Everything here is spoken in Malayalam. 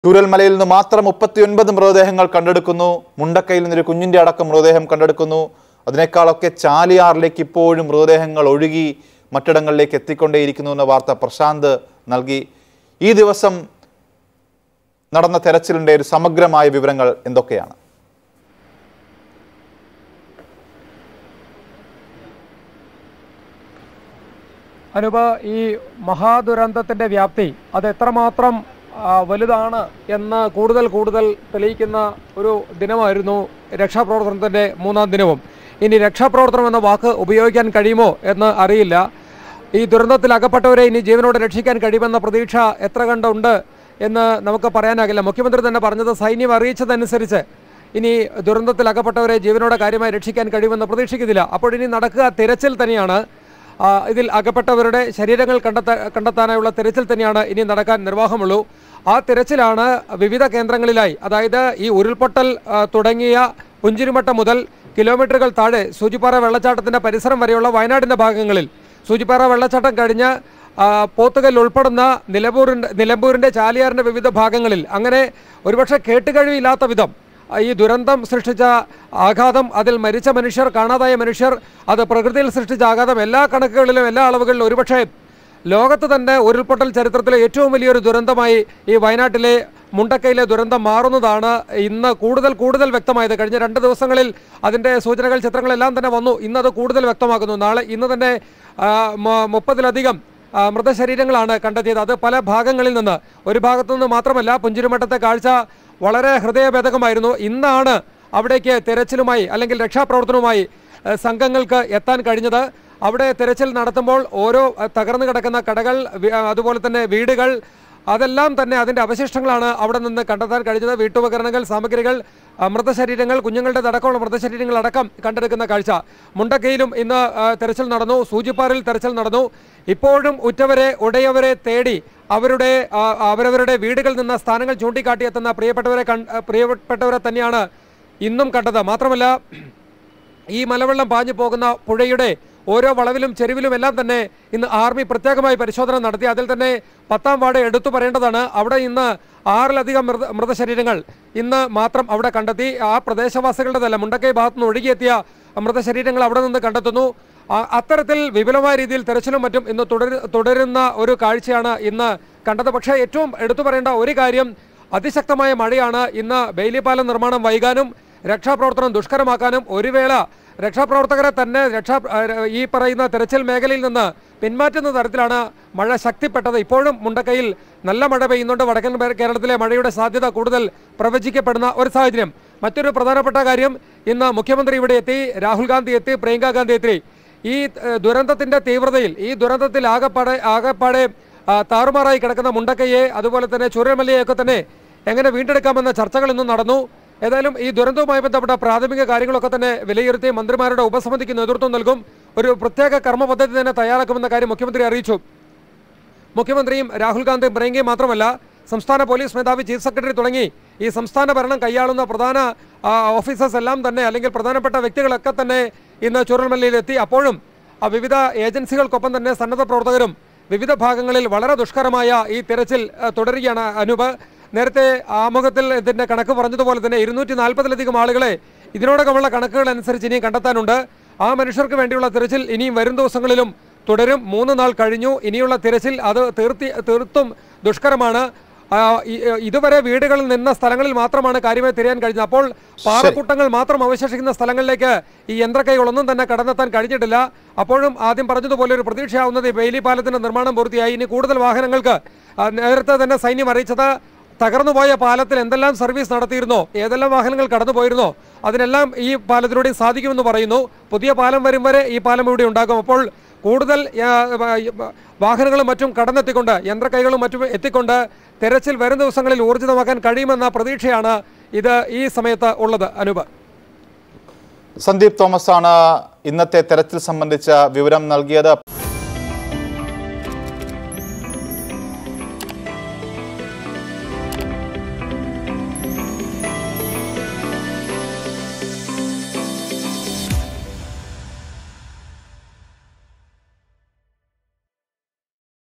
ചൂരൽമലയിൽ നിന്ന് മാത്രം മുപ്പത്തിയൊൻപത് മൃതദേഹങ്ങൾ കണ്ടെടുക്കുന്നു മുണ്ടക്കയിൽ നിന്നൊരു കുഞ്ഞിന്റെ അടക്കം മൃതദേഹം കണ്ടെടുക്കുന്നു അതിനേക്കാളൊക്കെ ചാലിയാറിലേക്ക് ഇപ്പോഴും മൃതദേഹങ്ങൾ ഒഴുകി മറ്റിടങ്ങളിലേക്ക് എത്തിക്കൊണ്ടേയിരിക്കുന്നു എന്ന വാർത്ത പ്രശാന്ത് നൽകി ഈ ദിവസം നടന്ന തെരച്ചിലിന്റെ ഒരു സമഗ്രമായ വിവരങ്ങൾ എന്തൊക്കെയാണ് അനുപ ഈ മഹാദുരന്തത്തിന്റെ വ്യാപ്തി അത് എത്രമാത്രം ആ, വലുതാണ് എന്ന് കൂടുതൽ കൂടുതൽ തെളിയിക്കുന്ന ഒരു ദിനമായിരുന്നു രക്ഷാപ്രവർത്തനത്തിന്റെ മൂന്നാം ദിനവും ഇനി രക്ഷാപ്രവർത്തനം എന്ന വാക്ക് ഉപയോഗിക്കാൻ കഴിയുമോ എന്ന് അറിയില്ല ഈ ദുരന്തത്തിൽ അകപ്പെട്ടവരെ ഇനി ജീവനോടെ രക്ഷിക്കാൻ കഴിയുമെന്ന പ്രതീക്ഷ എത്ര കണ്ടുണ്ട് എന്ന് നമുക്ക് പറയാനാകില്ല മുഖ്യമന്ത്രി തന്നെ പറഞ്ഞത് സൈന്യം അറിയിച്ചതനുസരിച്ച് ഇനി ദുരന്തത്തിൽ അകപ്പെട്ടവരെ ജീവനോടെ കാര്യമായി രക്ഷിക്കാൻ കഴിയുമെന്ന് പ്രതീക്ഷിക്കുന്നില്ല അപ്പോൾ ഇനി നടക്കുക തിരച്ചിൽ തന്നെയാണ് ആ, ഇതിൽ അകപ്പെട്ടവരുടെ ശരീരങ്ങൾ കണ്ടെത്താ കണ്ടെത്താനായുള്ള തിരച്ചിൽ തന്നെയാണ് ഇനി നടക്കാൻ നിർവാഹമുള്ളൂ ആ തിരച്ചിലാണ് വിവിധ കേന്ദ്രങ്ങളിലായി അതായത് ഈ ഉരുൾപൊട്ടൽ ആ, തുടങ്ങിയ പുഞ്ചിരിമട്ട മുതൽ കിലോമീറ്ററുകൾ താഴെ സൂചിപ്പാറ വെള്ളച്ചാട്ടത്തിന്റെ പരിസരം വരെയുള്ള വയനാടിന്റെ ഭാഗങ്ങളിൽ സൂചിപ്പാറ വെള്ളച്ചാട്ടം കഴിഞ്ഞ് ആ, പോത്തുകൽ ഉൾപ്പെടുന്ന നിലമ്പൂരിൻ്റെ നിലമ്പൂരിൻ്റെ ചാലിയാറിൻ്റെ വിവിധ ഭാഗങ്ങളിൽ അങ്ങനെ ഒരുപക്ഷെ കേട്ടുകഴിവില്ലാത്ത വിധം ഈ ദുരന്തം സൃഷ്ടിച്ച ആഘാതം അതിൽ മരിച്ച മനുഷ്യർ കാണാതായ മനുഷ്യർ അത് പ്രകൃതിയിൽ സൃഷ്ടിച്ച ആഘാതം എല്ലാ കണക്കുകളിലും എല്ലാ അളവുകളിലും ഒരുപക്ഷെ ലോകത്ത് തന്നെ ഉരുൾപൊട്ടൽ ചരിത്രത്തിലെ ഏറ്റവും വലിയൊരു ദുരന്തമായി ഈ വയനാട്ടിലെ മുണ്ടക്കയിലെ ദുരന്തം മാറുന്നതാണ് ഇന്ന് കൂടുതൽ കൂടുതൽ വ്യക്തമായത് കഴിഞ്ഞ രണ്ട് ദിവസങ്ങളിൽ അതിൻ്റെ സൂചനകൾ ചിത്രങ്ങളെല്ലാം തന്നെ വന്നു ഇന്നത് കൂടുതൽ വ്യക്തമാക്കുന്നു നാളെ ഇന്ന് തന്നെ ആ, മ- മുപ്പതിലധികം ആ, മൃതശരീരങ്ങളാണ് കണ്ടെത്തിയത് അത് പല ഭാഗങ്ങളിൽ നിന്ന് ഒരു ഭാഗത്തു നിന്ന് മാത്രമല്ല പുഞ്ചിരിമട്ടത്തെ കാഴ്ച വളരെ ഹൃദയഭേദകമായിരുന്നു ഇന്നാണ് അവിടേക്ക് തെരച്ചിലുമായി അല്ലെങ്കിൽ രക്ഷാപ്രവർത്തനവുമായി ഏഹ്, സംഘങ്ങൾക്ക് എത്താൻ കഴിഞ്ഞത് അവിടെ തെരച്ചിൽ നടത്തുമ്പോൾ ഓരോ ഏഹ്, തകർന്നു കിടക്കുന്ന കടകൾ വി- ആ, അതുപോലെ തന്നെ വീടുകൾ അതെല്ലാം തന്നെ അതിൻ്റെ അവശിഷ്ടങ്ങളാണ് അവിടെ നിന്ന് കണ്ടെത്താൻ കഴിഞ്ഞത് വീട്ടുപകരണങ്ങൾ സാമഗ്രികൾ ആ, മൃതശരീരങ്ങൾ കുഞ്ഞുങ്ങളുടെ അടക്കമുള്ള മൃതശരീരങ്ങൾ അടക്കം കണ്ടെടുക്കുന്ന കാഴ്ച മുണ്ടക്കയിലും ഇന്ന് ആ, തെരച്ചിൽ നടന്നു സൂചിപ്പാറിൽ തെരച്ചിൽ നടന്നു ഇപ്പോഴും ഉറ്റവരെ ഉടയവരെ തേടി അവരുടെ ആ, അവരവരുടെ വീടുകളിൽ നിന്ന് സ്ഥാനങ്ങൾ ചൂണ്ടിക്കാട്ടി എത്തുന്ന പ്രിയപ്പെട്ടവരെ കൺ പ്രിയപ്പെട്ടവരെ തന്നെയാണ് ഇന്നും കണ്ടത് മാത്രമല്ല ഈ മലവെള്ളം പാഞ്ഞു പോകുന്ന പുഴയുടെ ഓരോ വളവിലും ചെരുവിലും എല്ലാം തന്നെ ഇന്ന് ആർമി പ്രത്യേകമായി പരിശോധന നടത്തി അതിൽ തന്നെ പത്താം വാർഡ് എടുത്തു പറയേണ്ടതാണ് അവിടെ ഇന്ന് ആറിലധികം മൃത മൃതശരീരങ്ങൾ ഇന്ന് മാത്രം അവിടെ കണ്ടെത്തി ആ പ്രദേശവാസികളുടെതല്ല മുണ്ടക്കൈ ഭാഗത്തു നിന്ന് ഒഴുകിയെത്തിയ മൃതശരീരങ്ങൾ അവിടെ നിന്ന് കണ്ടെത്തുന്നു ആ- അത്തരത്തിൽ വിപുലമായ രീതിയിൽ തെരച്ചിലും മറ്റും ഇന്ന് തുടരു തുടരുന്ന ഒരു കാഴ്ചയാണ് ഇന്ന് കണ്ടത് പക്ഷേ ഏറ്റവും എടുത്തു പറയേണ്ട ഒരു കാര്യം അതിശക്തമായ മഴയാണ് ഇന്ന് ബെയിലിപ്പാലം നിർമ്മാണം വൈകാനും രക്ഷാപ്രവർത്തനം ദുഷ്കരമാക്കാനും ഒരു വേള രക്ഷാപ്രവർത്തകരെ തന്നെ രക്ഷാ ആ, ഈ പറയുന്ന തെരച്ചിൽ മേഖലയിൽ നിന്ന് പിന്മാറ്റുന്ന തരത്തിലാണ് മഴ ശക്തിപ്പെട്ടത് ഇപ്പോഴും മുണ്ടക്കയിൽ നല്ല മഴ പെയ്യുന്നുണ്ട് വടക്കൻ പേ- കേരളത്തിലെ മഴയുടെ സാധ്യത കൂടുതൽ പ്രവചിക്കപ്പെടുന്ന ഒരു സാഹചര്യം മറ്റൊരു പ്രധാനപ്പെട്ട കാര്യം ഇന്ന് മുഖ്യമന്ത്രി ഇവിടെ എത്തി രാഹുൽ ഗാന്ധി എത്തി പ്രിയങ്ക ഗാന്ധി എത്തി ഈ ഏഹ്, ദുരന്തത്തിന്റെ തീവ്രതയിൽ ഈ ദുരന്തത്തിൽ ആകപ്പാടെ ആകപ്പാടെ ആ, താറുമാറായി കിടക്കുന്ന മുണ്ടക്കയെ അതുപോലെ തന്നെ ചുരമലയെയൊക്കെ തന്നെ എങ്ങനെ വീണ്ടെടുക്കാമെന്ന ചർച്ചകൾ ഇന്നും നടന്നു ഏതായാലും ഈ ദുരന്തവുമായി ബന്ധപ്പെട്ട പ്രാഥമിക കാര്യങ്ങളൊക്കെ തന്നെ വിലയിരുത്തി മന്ത്രിമാരുടെ ഉപസമിതിക്ക് നേതൃത്വം നൽകും ഒരു പ്രത്യേക കർമ്മ പദ്ധതി തന്നെ തയ്യാറാക്കുമെന്ന കാര്യം മുഖ്യമന്ത്രി അറിയിച്ചു മുഖ്യമന്ത്രിയും രാഹുൽ ഗാന്ധിയും പ്രിയങ്കയും മാത്രമല്ല സംസ്ഥാന പോലീസ് മേധാവി ചീഫ് സെക്രട്ടറി തുടങ്ങി ഈ സംസ്ഥാന ഭരണം കൈയാളുന്ന പ്രധാന ആ, ഓഫീസേഴ്സ് എല്ലാം തന്നെ അല്ലെങ്കിൽ പ്രധാനപ്പെട്ട വ്യക്തികളൊക്കെ തന്നെ ഇന്ന് ചുരൽമലയിൽ എത്തി അപ്പോഴും ആ വിവിധ ഏജൻസികൾക്കൊപ്പം തന്നെ സന്നദ്ധ പ്രവർത്തകരും വിവിധ ഭാഗങ്ങളിൽ വളരെ ദുഷ്കരമായ ഈ തിരച്ചിൽ ആ, തുടരുകയാണ് അനൂപ് നേരത്തെ ആമുഖത്തിൽ ഇതിന്റെ കണക്ക് പറഞ്ഞതുപോലെ തന്നെ ഇരുന്നൂറ്റി നാൽപ്പതിലധികം ആളുകളെ ഇതിനോടകമുള്ള കണക്കുകൾ അനുസരിച്ച് ഇനിയും കണ്ടെത്താനുണ്ട് ആ മനുഷ്യർക്ക് വേണ്ടിയുള്ള തിരച്ചിൽ ഇനിയും വരും ദിവസങ്ങളിലും തുടരും മൂന്ന് നാൾ കഴിഞ്ഞു ഇനിയുള്ള തിരച്ചിൽ അത് തീർത്തി തീർത്തും ദുഷ്കരമാണ് ആ, ഇ- ഇതുവരെ വീടുകളിൽ നിന്ന സ്ഥലങ്ങളിൽ മാത്രമാണ് കാര്യമായി തിരയാൻ കഴിഞ്ഞത് അപ്പോൾ പാറക്കൂട്ടങ്ങൾ മാത്രം അവശേഷിക്കുന്ന സ്ഥലങ്ങളിലേക്ക് ഈ യന്ത്രക്കൈകളൊന്നും തന്നെ കടന്നെത്താൻ കഴിഞ്ഞിട്ടില്ല അപ്പോഴും ആദ്യം പറഞ്ഞതുപോലെ ഒരു പ്രതീക്ഷയാവുന്നത് ഈ ബെയിലി പാലത്തിന്റെ നിർമ്മാണം പൂർത്തിയായി ഇനി കൂടുതൽ വാഹനങ്ങൾക്ക് ആ, നേരത്തെ തന്നെ സൈന്യം അറിയിച്ചത് തകർന്നുപോയ പാലത്തിൽ എന്തെല്ലാം സർവീസ് നടത്തിയിരുന്നോ ഏതെല്ലാം വാഹനങ്ങൾ കടന്നു പോയിരുന്നോ അതിനെല്ലാം ഈ പാലത്തിലൂടെ സാധിക്കുമെന്ന് പറയുന്നു പുതിയ പാലം വരും വരെ ഈ പാലം ഇവിടെ ഉണ്ടാകും അപ്പോൾ കൂടുതൽ ആ, വ- വാഹനങ്ങളും മറ്റും കടന്നെത്തിക്കൊണ്ട് യന്ത്രക്കൈകളും മറ്റും എത്തിക്കൊണ്ട് തെരച്ചിൽ വരും ദിവസങ്ങളിൽ ഊർജിതമാക്കാൻ കഴിയുമെന്ന പ്രതീക്ഷയാണ് ഇത് ഈ സമയത്ത് ഉള്ളത് അനൂപ് സന്ദീപ് തോമസ് ആണ് ഇന്നത്തെ തെരച്ചിൽ സംബന്ധിച്ച വിവരം നൽകിയത്